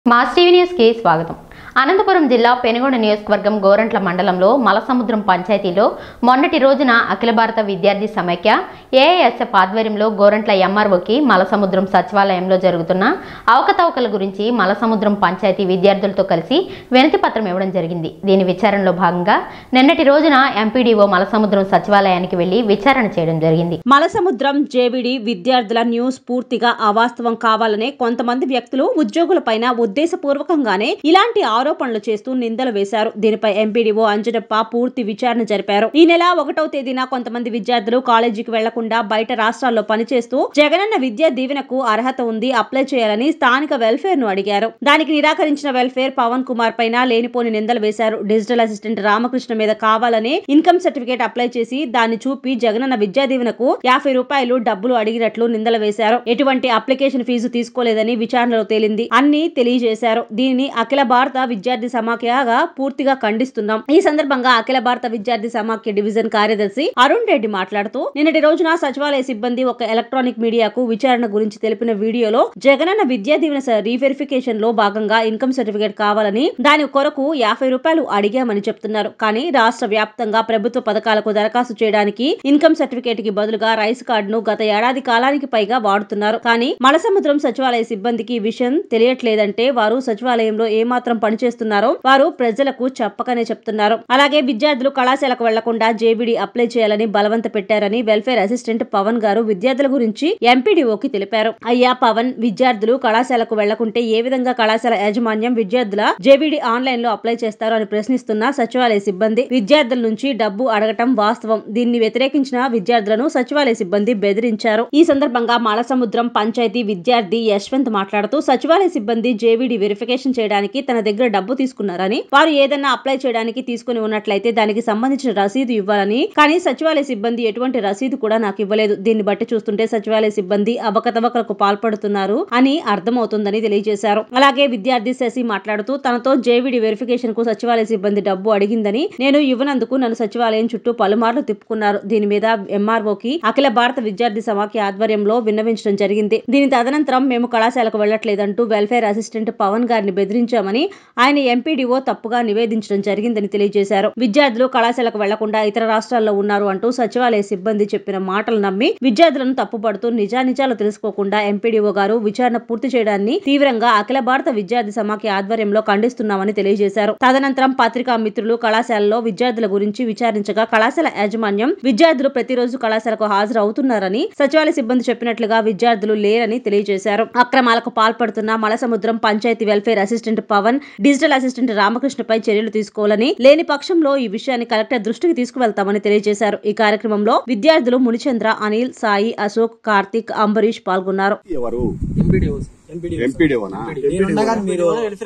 mass TV న్యూస్కి స్వాగతం అనంతపురం జిల్లా పెనుగొండ నియోజకవర్గం గోరంట్ల మండలంలో మలసముద్రం పంచాయతీలో మొన్నటి రోజున అఖిల భారత విద్యార్థి సమైక్య ఏఐఎస్ఎఫ్ ఆధ్వర్యంలో గోరంట్ల ఎంఆర్ఓకి మలసముద్రం సచివాలయంలో జరుగుతున్న అవకతవకల గురించి మలసముద్రం పంచాయతీ విద్యార్థులతో కలిసి వినతి పత్రం ఇవ్వడం జరిగింది దీని విచారణలో భాగంగా నిన్నటి రోజున ఎంపీడీఓ మలసముద్రం సచివాలయానికి వెళ్లి విచారణ చేయడం జరిగింది మలసముద్రం జేవిడి విద్యార్థుల న్యూస్ పూర్తిగా అవాస్తవం కావాలనే కొంతమంది వ్యక్తులు ఉద్యోగులపైన ఉద్దేశపూర్వకంగానే ఇలాంటి ఆరోపణలు చేస్తూ నిందలు వేశారు దీనిపై ఎంపీడీఓ అంజనప్ప పూర్తి విచారణ జరిపారు ఈ నెల ఒకటవ తేదీన కొంతమంది విద్యార్థులు కాలేజీకి వెళ్లకుండా బయట రాష్ట్రాల్లో పనిచేస్తూ జగనన్న విద్యా దీవెనకు అర్హత ఉంది అప్లై చేయాలని స్థానిక వెల్ఫేర్ ను అడిగారు దానికి నిరాకరించిన వెల్ఫేర్ పవన్ కుమార్ పైన లేనిపోని నిందలు వేశారు డిజిటల్ అసిస్టెంట్ రామకృష్ణ మీద కావాలనే ఇన్కమ్ సర్టిఫికేట్ అప్లై చేసి దాన్ని చూపి జగనన్న విద్యా దీవెనకు యాభై రూపాయలు డబ్బులు అడిగినట్లు నిందలు వేశారు ఎటువంటి అప్లికేషన్ ఫీజు తీసుకోలేదని విచారణలో తేలింది అన్ని తెలియజేశారు దీనిని అఖిల భారత విద్యార్థి సమాఖ్యగా పూర్తిగా ఖండిస్తున్నాం ఈ సందర్భంగా అఖిల భారత విద్యార్థి సమాఖ్య డివిజన్ కార్యదర్శి అరుణ్ రెడ్డి మాట్లాడుతూ నిన్నటి రోజున సచివాలయ సిబ్బంది ఒక ఎలక్ట్రానిక్ మీడియాకు విచారణ గురించి తెలిపిన వీడియోలో జగనన్న విద్యా దీవెన రీవెరిఫికేషన్ లో భాగంగా ఇన్కమ్ సర్టిఫికేట్ కావాలని దాని కొరకు యాభై రూపాయలు అడిగామని చెప్తున్నారు కానీ రాష్ట్ర వ్యాప్తంగా ప్రభుత్వ పథకాలకు దరఖాస్తు చేయడానికి ఇన్కమ్ సర్టిఫికేట్ కి బదులుగా రైస్ కార్డును గత ఏడాది కాలానికి పైగా వాడుతున్నారు కానీ మలసముద్రం సచివాలయ సిబ్బందికి ఈ విషయం తెలియట్లేదంటే వారు సచివాలయంలో ఏమాత్రం పనిచేస్తున్నారో వారు ప్రజలకు చెప్పకనే చెప్తున్నారు అలాగే విద్యార్థులు కళాశాలకు వెళ్లకుండా జేబీడీ అప్లై చేయాలని బలవంత పెట్టారని వెల్ఫేర్ అసిస్టెంట్ పవన్ గారు విద్యార్థుల గురించి ఎంపీడీఓకి తెలిపారు అయ్యా పవన్ విద్యార్థులు కళాశాలకు వెళ్లకుంటే ఏ విధంగా కళాశాల యాజమాన్యం విద్యార్థుల జేబీడీ ఆన్లైన్ లో అప్లై చేస్తారు అని ప్రశ్నిస్తున్న సచివాలయ సిబ్బంది విద్యార్థుల నుంచి డబ్బు అడగటం వాస్తవం దీన్ని వ్యతిరేకించిన విద్యార్థులను సచివాలయ సిబ్బంది బెదిరించారు ఈ సందర్భంగా మాలసముద్రం పంచాయతీ విద్యార్థి యశ్వంత్ మాట్లాడుతూ సచివాలయ సిబ్బంది జేవీడీ వెరిఫికేషన్ చేయడానికి తన దగ్గర డబ్బు తీసుకున్నారని వారు ఏదన్నా అప్లై చేయడానికి తీసుకుని ఉన్నట్లయితే దానికి సంబంధించిన రసీదు ఇవ్వాలని కానీ సచివాలయ సిబ్బంది ఎటువంటి రసీదు కూడా నాకు ఇవ్వలేదు దీన్ని బట్టి చూస్తుంటే సచివాలయ సిబ్బంది అవకతవకలకు పాల్పడుతున్నారు అని అర్థమవుతుందని తెలియజేశారు అలాగే విద్యార్థి శశి మాట్లాడుతూ తనతో జేవిడి వెరిఫికేషన్ కు సచివాలయ సిబ్బంది డబ్బు అడిగిందని నేను ఇవ్వనందుకు నన్ను సచివాలయం చుట్టూ పలుమార్లు తిప్పుకున్నారు దీని మీద ఎంఆర్ఓకి అఖిల భారత విద్యార్థి సమాఖ్య ఆధ్వర్యంలో విన్నవించడం జరిగింది దీని తదనంతరం మేము కళాశాలకు వెళ్లట్లేదంటూ వెల్ఫేర్ అసిస్టెంట్ పవన్ గారిని బెదిరించామని ఆయన ఎంపీడీఓ తప్పుగా నివేదించడం జరిగిందని తెలియజేశారు విద్యార్థులు కళాశాలకు వెళ్లకుండా ఇతర రాష్ట్రాల్లో ఉన్నారు అంటూ సచివాలయ సిబ్బంది చెప్పిన మాటలు నమ్మి విద్యార్థులను తప్పుపడుతూ నిజానిజాలు తెలుసుకోకుండా ఎంపీడీఓ గారు విచారణ పూర్తి చేయడాన్ని తీవ్రంగా అఖిల భారత విద్యార్థి సమాఖ్య ఆధ్వర్యంలో ఖండిస్తున్నామని తెలియజేశారు తదనంతరం పత్రికా మిత్రులు కళాశాలలో విద్యార్థుల గురించి విచారించగా కళాశాల యాజమాన్యం విద్యార్థులు ప్రతిరోజు కళాశాలకు హాజరు అవుతున్నారని సచివాలయ సిబ్బంది చెప్పినట్లుగా విద్యార్థులు లేరని తెలియజేశారు అక్రమాలకు పాల్పడుతున్న Malasamudram panchayati welfare assistant Pavan digital assistant రామకృష్ణపై చర్యలు తీసుకోవాలని లేని పక్షంలో ఈ విషయాన్ని కలెక్టర్ దృష్టికి తీసుకువెళ్తామని తెలియజేశారు ఈ కార్యక్రమంలో విద్యార్థులు మునిచంద్ర అనిల్ సాయి అశోక్ కార్తిక్ అంబరీష్ పాల్గొన్నారు ఎవరు ఎంపీడీఓ ఎంపీడీఓనా నేనుండగా మీరు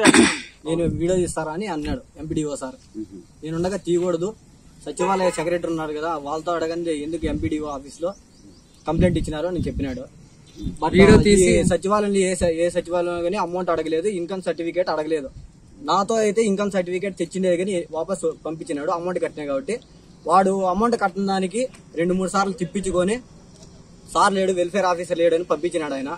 నేను వీడియో తీస్తారా అని అన్నాడు ఎంపీడీఓ సార్ నేనుండగా తీయకూడదు సచివాలయ సెక్రటరీ ఉన్నారు కదా వాళ్ళతో అడగండి ఎందుకు ఎంపీడీఓ ఆఫీస్ లో కంప్లైంట్ ఇచ్చినారో అని చెప్పినాడు బట్ వీడియో తీసి ఈ సచివాలయంలో ఏ స- ఏ సచివాలయంలో కానీ అమౌంట్ అడగలేదు ఇన్కమ్ సర్టిఫికేట్ అడగలేదు నాతో అయితే ఇన్కమ్ సర్టిఫికేట్ తెచ్చిండేది కానీ వాపస్ పంపించినాడు అమౌంట్ కట్టినా కాబట్టి వాడు అమౌంట్ కట్టిన దానికి రెండు మూడు సార్లు తిప్పించుకొని సార్ లేడు వెల్ఫేర్ ఆఫీసర్ లేడు అని పంపించినాడు ఆయన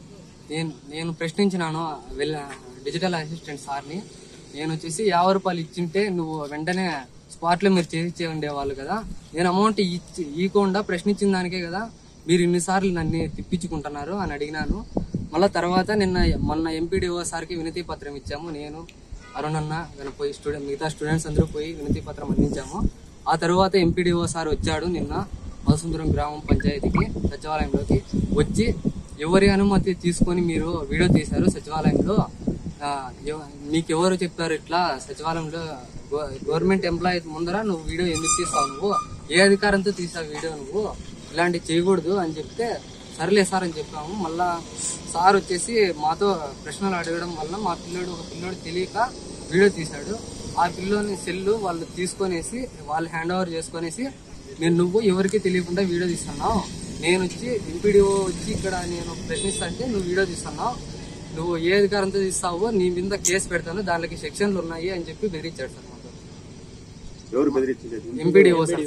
నేను నేను ప్రశ్నించినాను వెళ్ళ డిజిటల్ అసిస్టెంట్ సార్ని నేను వచ్చేసి యాభై రూపాయలు ఇచ్చింటే నువ్వు వెంటనే స్పాట్ లో మీరు చేసి ఉండేవాళ్ళు కదా నేను అమౌంట్ ఇచ్చి ఇవ్వకుండా ప్రశ్నించిన దానికే కదా మీరు ఇన్నిసార్లు నన్ను తిప్పించుకుంటున్నారు అని అడిగినాను మళ్ళా తర్వాత నిన్న మొన్న ఎంపీడీఓ సార్కి వినతి పత్రం ఇచ్చాము నేను అరుణ్ అన్న వెన పోయి స్టూడెంట్ మిగతా స్టూడెంట్స్ అందరూ పోయి వినతి పత్రం అందించాము ఆ తర్వాత ఎంపీడీఓ సార్ వచ్చాడు నిన్న మధుసుందరం గ్రామం పంచాయతీకి సచివాలయంలోకి వచ్చి ఎవరి అనుమతి తీసుకొని మీరు వీడియో తీశారు సచివాలయంలో ఆ, ఎవ- మీకు ఎవరు చెప్పారు ఇట్లా సచివాలయంలో గవ- గవర్నమెంట్ ఎంప్లాయీ ముందర నువ్వు వీడియో ఎందుకు తీస్తావు నువ్వు ఏ అధికారంతో తీసావు వీడియో నువ్వు ఇలాంటివి చేయకూడదు అని చెప్తే సర్లే సార్ అని చెప్పాము మళ్ళా సార్ వచ్చేసి మాతో ప్రశ్నలు అడగడం వల్ల మా పిల్లోడు ఒక పిల్లోడు తెలియక వీడియో తీశాడు ఆ పిల్లోని సెల్లు వాళ్ళు తీసుకొనేసి వాళ్ళు హ్యాండ్ ఓవర్ చేసుకొనేసి నేను నువ్వు ఎవరికి తెలియకుండా వీడియో తీస్తున్నావు నేను వచ్చి ఎంపీడీఓ వచ్చి ఇక్కడ నేను ప్రశ్నిస్తా అంటే నువ్వు వీడియో తీస్తున్నావు నువ్వు ఏ అధికారంతో తీస్తావో నీ మీద కేసు పెడతాను దానికి సెక్షన్లు ఉన్నాయి అని చెప్పి బెదిరించాడు సార్ మాతో ఎవరు బెదిరించలేదు ఎంపీడీఓ సార్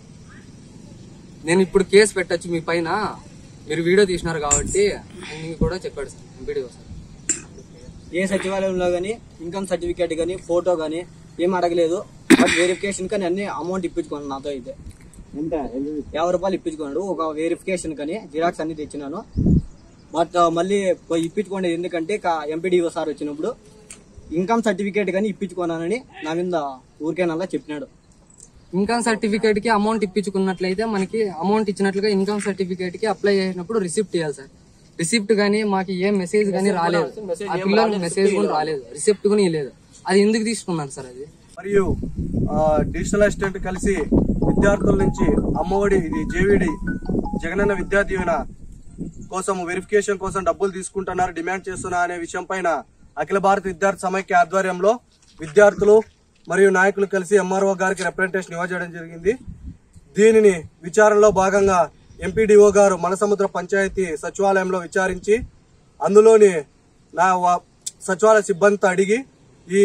నేను ఇప్పుడు కేసు పెట్టొచ్చు మీ పైన మీరు వీడియో తీసినారు కాబట్టి అని కూడా చెప్పాడు సార్ ఎంపీడీఓ సార్ ఏ సచివాలయంలో గానీ ఇన్కమ్ సర్టిఫికేట్ గానీ ఫోటో గానీ ఏం అడగలేదు బట్ వెరిఫికేషన్ కానీ అన్ని అమౌంట్ ఇప్పించుకున్నాను నాతో అయితే యాభై రూపాయలు ఇప్పించుకున్నాడు ఒక వెరిఫికేషన్ కానీ జిరాక్స్ అన్ని తెచ్చినాను బట్ ఆ, మళ్ళీ పోయి ఇప్పించుకోండి ఎందుకంటే ఎంపీడీఓ సార్ వచ్చినప్పుడు ఇన్కమ్ సర్టిఫికేట్ కానీ ఇప్పించుకున్నానని నా మీద ఊరికేనల్లా చెప్పినాడు ఇన్కమ్ సర్టిఫికేట్ కి అమౌంట్ ఇప్పించుకున్నట్లయితే మనకి అమౌంట్ ఇచ్చినట్లుగా ఇన్కమ్ సర్టిఫికేట్ కి అప్లై చేసినప్పుడు రిసిప్ట్ ఇవ్వాలి సార్ రిసిప్ట్ గానీ మాకు ఏ మెసేజ్ గానీ రాలేదు ఆ పిల్లలు మెసేజ్ కూడా రాలేదు రిసిప్ట్ కూడా ఇవ్వలేదు అది ఎందుకు తీసుకున్నారు సార్ అది మరియు ఆ, డిజిటల్ అసిస్టెంట్ కలిసి విద్యార్థుల నుంచి అమ్మఒడి ఇది జేవిడి జగనన్న విద్యా దీవెన కోసం వెరిఫికేషన్ కోసం డబ్బులు తీసుకుంటున్నారు డిమాండ్ చేస్తున్నా అనే విషయం పైన అఖిల భారత విద్యార్థి సమైక్య ఆధ్వర్యంలో విద్యార్థులు మరియు నాయకులు కలిసి ఎంఆర్ఓ గారికి రిప్రజెంటేషన్ ఇవ్వజేయడం జరిగింది దీనిని విచారణలో భాగంగా ఎంపీడీఓ గారు మనసముద్ర పంచాయతీ సచివాలయంలో విచారించి అందులోని నా వా- సచివాలయ సిబ్బందితో అడిగి ఈ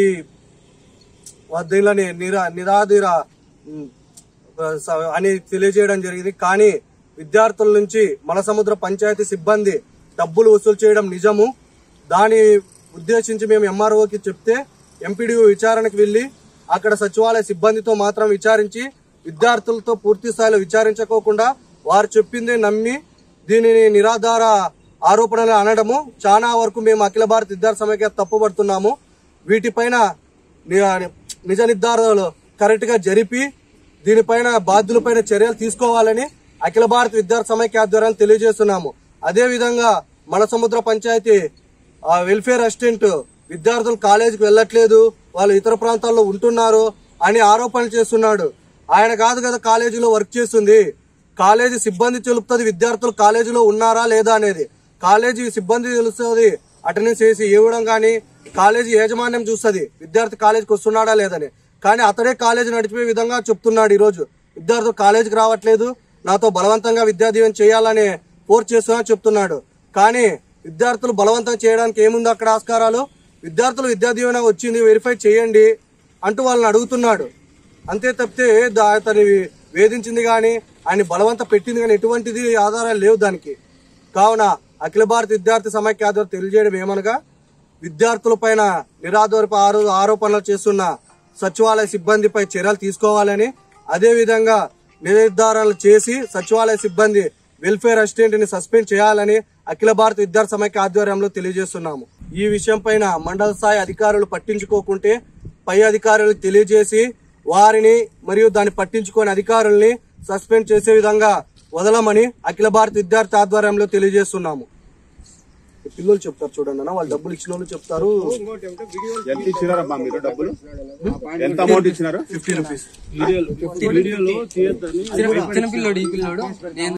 దీనిలోని నిరా నిరాధీర ఉమ్, స- అని తెలియజేయడం జరిగింది కానీ విద్యార్థుల నుంచి మనసముద్ర పంచాయతీ సిబ్బంది డబ్బులు వసూలు చేయడం నిజము దాని ఉద్దేశించి మేము ఎంఆర్ఓకి చెప్తే ఎంపీడీఓ విచారణకు వెళ్లి అక్కడ సచివాలయ సిబ్బందితో మాత్రం విచారించి విద్యార్థులతో పూర్తి స్థాయిలో విచారించుకోకుండా వారు చెప్పిందే నమ్మి దీనిని నిరాధార ఆరోపణలు అనడము చాలా వరకు మేము అఖిల భారత విద్యార్థి సమైక్య తప్పుపడుతున్నాము వీటిపైన ని- నిజ నిర్ధారణలు కరెక్ట్ గా జరిపి దీనిపైన బాధ్యులపైన చర్యలు తీసుకోవాలని అఖిల భారత విద్యార్థి సమైక్య ఆధ్వర్యాన్ని తెలియజేస్తున్నాము అదే విధంగా మన సముద్ర పంచాయతీ ఆ వెల్ఫేర్ అసిస్టెంట్ విద్యార్థులు కాలేజీకి వెళ్ళట్లేదు వాళ్ళు ఇతర ప్రాంతాల్లో ఉంటున్నారు అని ఆరోపణలు చేస్తున్నాడు ఆయన కాదు కదా కాలేజీలో వర్క్ చేస్తుంది కాలేజీ సిబ్బంది తెలుపుతుంది విద్యార్థులు కాలేజీలో ఉన్నారా లేదా అనేది కాలేజీ సిబ్బంది తెలుస్తుంది అటెండెన్స్ చేసి ఇవ్వడం కానీ కాలేజీ యాజమాన్యం చూస్తుంది విద్యార్థి కాలేజీకి వస్తున్నాడా లేదని కానీ అతడే కాలేజీ నడిపే విధంగా చెప్తున్నాడు ఈ రోజు విద్యార్థులు కాలేజీకి రావట్లేదు నాతో బలవంతంగా విద్యా దీవెన చేయాలని ఫోర్స్ చేస్తున్నా చెప్తున్నాడు కానీ విద్యార్థులు బలవంతం చేయడానికి ఏముంది అక్కడ ఆస్కారాలు విద్యార్థులు విద్యా దీవెన వచ్చింది వెరిఫై చేయండి అంటూ వాళ్ళని అడుగుతున్నాడు అంతే తప్పితే దా- అతని వేధించింది గాని ఆయన బలవంత పెట్టింది కానీ ఎటువంటిది ఆధారాలు లేవు దానికి కావున అఖిల భారత విద్యార్థి సమైక్య ఆధ్వర్యం తెలియజేయడం ఏమనగా విద్యార్థులపైన నిరాధారపు ఆరో ఆరోపణలు చేస్తున్న సచివాలయ సిబ్బందిపై చర్యలు తీసుకోవాలని అదే విధంగా నిర్ధారణలు చేసి సచివాలయ సిబ్బంది వెల్ఫేర్ అసిస్టెంట్ ని సస్పెండ్ చేయాలని అఖిల భారత విద్యార్థి సమైక్య ఆధ్వర్యంలో తెలియజేస్తున్నాము ఈ విషయం పైన మండల స్థాయి అధికారులు పట్టించుకోకుంటే పై అధికారులకు తెలియజేసి వారిని మరియు దాన్ని పట్టించుకోని అధికారుల్ని సస్పెండ్ చేసే విధంగా వదలమని అఖిల భారత విద్యార్థి ఆధ్వర్యంలో తెలియజేస్తున్నాము పిల్లలు చెప్తారు చూడండి అన్న వాళ్ళు డబ్బులు ఇచ్చిన వాళ్ళు చెప్తారు ఎంత ఇచ్చినారమ్మా మీరు డబ్బులు ఎంత అమౌంట్ ఇచ్చినారు ఫిఫ్టీ రూపీస్ చిన్నపిల్లోడు ఈ పిల్లోడు నేను